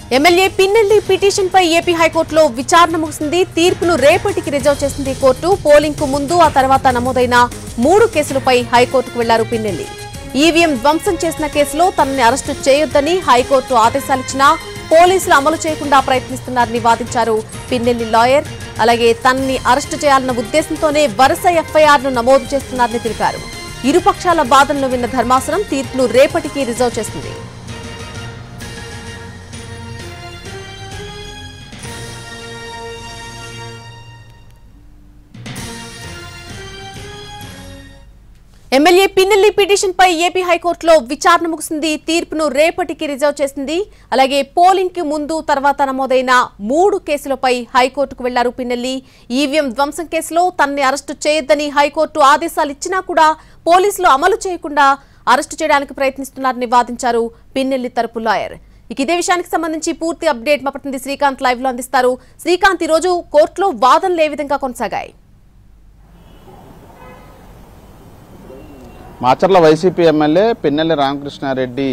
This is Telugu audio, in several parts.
ఎమ్మెల్యే పిన్నెల్లి పిటిషన్ పై ఏపీ హైకోర్టులో విచారణ ముగిసింది తీర్పును రేపటికి రిజర్వ్ చేసింది కోర్టు పోలింగ్ కు ముందు ఆ తర్వాత నమోదైన మూడు కేసులపై హైకోర్టుకు వెళ్లారు పిన్నెల్లి ఈవీఎం ధ్వంసం చేసిన కేసులో తనని అరెస్టు చేయొద్దని హైకోర్టు ఆదేశాలిచ్చినా పోలీసులు అమలు చేయకుండా ప్రయత్నిస్తున్నారని వాదించారు పిన్నెల్లి లాయర్ అలాగే తనని అరెస్టు చేయాలన్న ఉద్దేశంతోనే వరుస ఎఫ్ఐఆర్ను నమోదు చేస్తున్నారని తెలిపారు ఇరుపక్షాల వాదనలు విన్న ధర్మాసనం తీర్పును రేపటికి రిజర్వ్ చేసింది ఎమ్మెల్యే పిన్నెల్లి పిటిషన్ పై ఏపీ హైకోర్టులో విచారణ ముగిసింది తీర్పును రేపటికి రిజర్వ్ చేసింది అలాగే పోలింగ్ కి ముందు తర్వాత నమోదైన మూడు కేసులపై హైకోర్టుకు వెళ్లారు పిన్నెల్లి ఈవీఎం ధ్వంసం కేసులో తనని అరెస్టు చేయొద్దని హైకోర్టు ఆదేశాలు ఇచ్చినా కూడా పోలీసులు అమలు చేయకుండా అరెస్టు చేయడానికి ప్రయత్నిస్తున్నారని వాదించారు పిన్నెల్లి తరపు లాయర్ ఇక ఇదే విషయానికి సంబంధించి పూర్తి అప్డేట్ మా ప్రతినిధి శ్రీకాంత్ లైవ్ లో అందిస్తారు శ్రీకాంత్ ఈ రోజు కోర్టులో వాదనలు ఏ విధంగా కొనసాగాయి మాచర్ల వైసీపీ ఎమ్మెల్యే పిన్నెల్లి రామకృష్ణారెడ్డి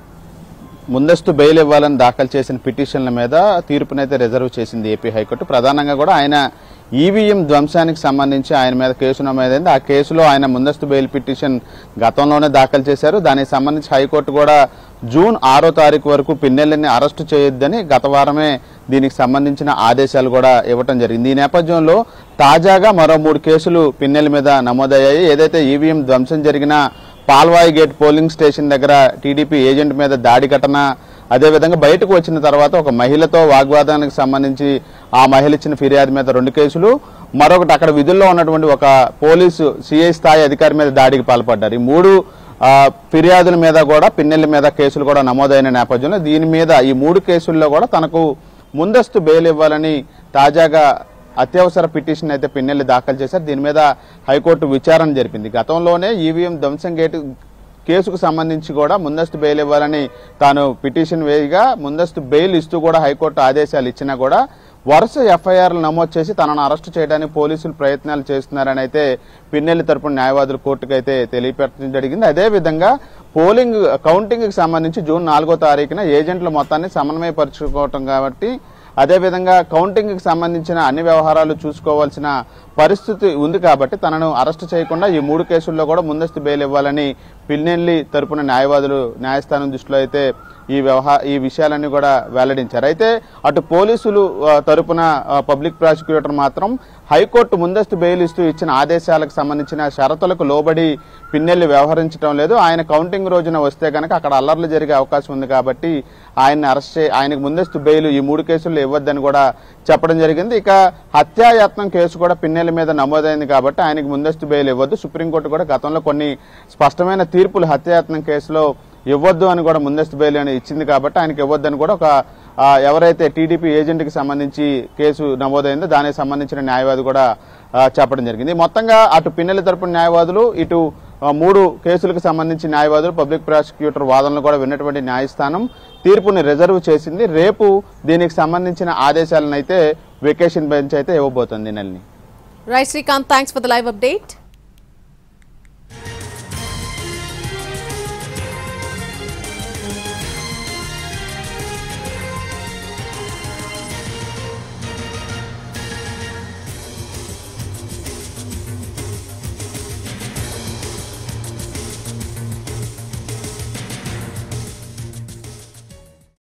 ముందస్తు బెయిల్ ఇవ్వాలని దాఖలు చేసిన పిటిషన్ల మీద తీర్పునైతే రిజర్వ్ చేసింది ఏపీ హైకోర్టు ప్రధానంగా కూడా ఆయన ఈవీఎం ధ్వంసానికి సంబంధించి ఆయన మీద కేసు నమోదైంది ఆ కేసులో ఆయన ముందస్తు బెయిల్ పిటిషన్ గతంలోనే దాఖలు చేశారు దానికి సంబంధించి హైకోర్టు కూడా జూన్ ఆరో తారీఖు వరకు పిన్నెల్లిని అరెస్టు చేయొద్దని గత వారమే దీనికి సంబంధించిన ఆదేశాలు కూడా ఇవ్వటం జరిగింది ఈ నేపథ్యంలో తాజాగా మరో మూడు కేసులు పిన్నెల్లి మీద నమోదయ్యాయి ఏదైతే ఈవీఎం ధ్వంసం జరిగిన పాల్వాయి గేట్ పోలింగ్ స్టేషన్ దగ్గర టీడీపీ ఏజెంట్ మీద దాడి ఘటన అదేవిధంగా బయటకు వచ్చిన తర్వాత ఒక మహిళతో వాగ్వాదానికి సంబంధించి ఆ మహిళ ఇచ్చిన ఫిర్యాదు మీద రెండు కేసులు మరొకటి అక్కడ విధుల్లో ఉన్నటువంటి ఒక పోలీసు సిఐ స్థాయి అధికారి మీద దాడికి పాల్పడ్డారు ఈ మూడు ఆ, ఫిర్యాదుల మీద కూడా పిన్నెల్లి మీద కేసులు కూడా నమోదైన నేపథ్యంలో దీని మీద ఈ మూడు కేసుల్లో కూడా తనకు ముందస్తు బెయిల్ ఇవ్వాలని తాజాగా అత్యవసర పిటిషన్ అయితే పిన్నెల్లి దాఖలు చేశారు దీని మీద హైకోర్టు విచారణ జరిపింది గతంలోనే ఈవీఎం ధ్వంసం గేటు కేసుకు సంబంధించి కూడా ముందస్తు బెయిల్ ఇవ్వాలని తాను పిటిషన్ వేయగా ముందస్తు బెయిల్ ఇస్తూ కూడా హైకోర్టు ఆదేశాలు ఇచ్చినా కూడా వరుస ఎఫ్ఐఆర్లు నమోదు చేసి తనను అరెస్టు చేయడానికి పోలీసులు ప్రయత్నాలు చేస్తున్నారని అయితే పిన్నెల్లి తరపున న్యాయవాదులు కోర్టుకు అయితే తెలియపెట్టడం జరిగింది అదేవిధంగా పోలింగ్ కౌంటింగ్కి సంబంధించి జూన్ నాలుగో తారీఖున ఏజెంట్ల మొత్తాన్ని సమన్వయపరుచుకోవటం కాబట్టి అదేవిధంగా కౌంటింగ్కి సంబంధించిన అన్ని వ్యవహారాలు చూసుకోవాల్సిన పరిస్థితి ఉంది కాబట్టి తనను అరెస్టు చేయకుండా ఈ మూడు కేసుల్లో కూడా ముందస్తు బెయిల్ ఇవ్వాలని పిన్నెల్లి తరపున న్యాయవాదులు న్యాయస్థానం దృష్టిలో అయితే ఈ వ్యవహార ఈ విషయాలన్నీ కూడా వెల్లడించారు అయితే అటు పోలీసులు ఆ, తరపున ఆ, పబ్లిక్ ప్రాసిక్యూటర్ మాత్రం హైకోర్టు ముందస్తు బెయిల్ ఇస్తూ ఇచ్చిన ఆదేశాలకు సంబంధించిన షరతులకు లోబడి పిన్నెల్లి వ్యవహరించడం లేదు ఆయన కౌంటింగ్ రోజున వస్తే కనుక అక్కడ అల్లర్లు జరిగే అవకాశం ఉంది కాబట్టి ఆయన్ని అరెస్ట్ చే ఆయనకు ముందస్తు బెయిల్ ఈ మూడు కేసుల్లో ఇవ్వద్దని కూడా చెప్పడం జరిగింది ఇక హత్యాయత్నం కేసు కూడా పిన్నెల్లి మీద నమోదైంది కాబట్టి ఆయనకు ముందస్తు బెయిల్ ఇవ్వద్దు సుప్రీంకోర్టు కూడా గతంలో కొన్ని స్పష్టమైన తీర్పులు హత్యాయత్నం కేసులో ఇవ్వద్దు అని కూడా ముందస్తు బెయిల్ అని ఇచ్చింది కాబట్టి ఆయనకి ఇవ్వద్దని కూడా ఒక ఆ, ఎవరైతే టీడీపీ ఏజెంట్కి సంబంధించి కేసు నమోదైందో దానికి సంబంధించిన న్యాయవాది కూడా ఆ, చెప్పడం జరిగింది మొత్తంగా అటు పిన్నెల తరపున న్యాయవాదులు ఇటు ఆ, మూడు కేసులకు సంబంధించి న్యాయవాదులు పబ్లిక్ ప్రాసిక్యూటర్ వాదనలు కూడా విన్నటువంటి న్యాయస్థానం తీర్పుని రిజర్వ్ చేసింది రేపు దీనికి సంబంధించిన ఆదేశాలను అయితే వెకేషన్ బెంచ్ అయితే ఇవ్వబోతుంది నెలని right Srikanth thanks for the live update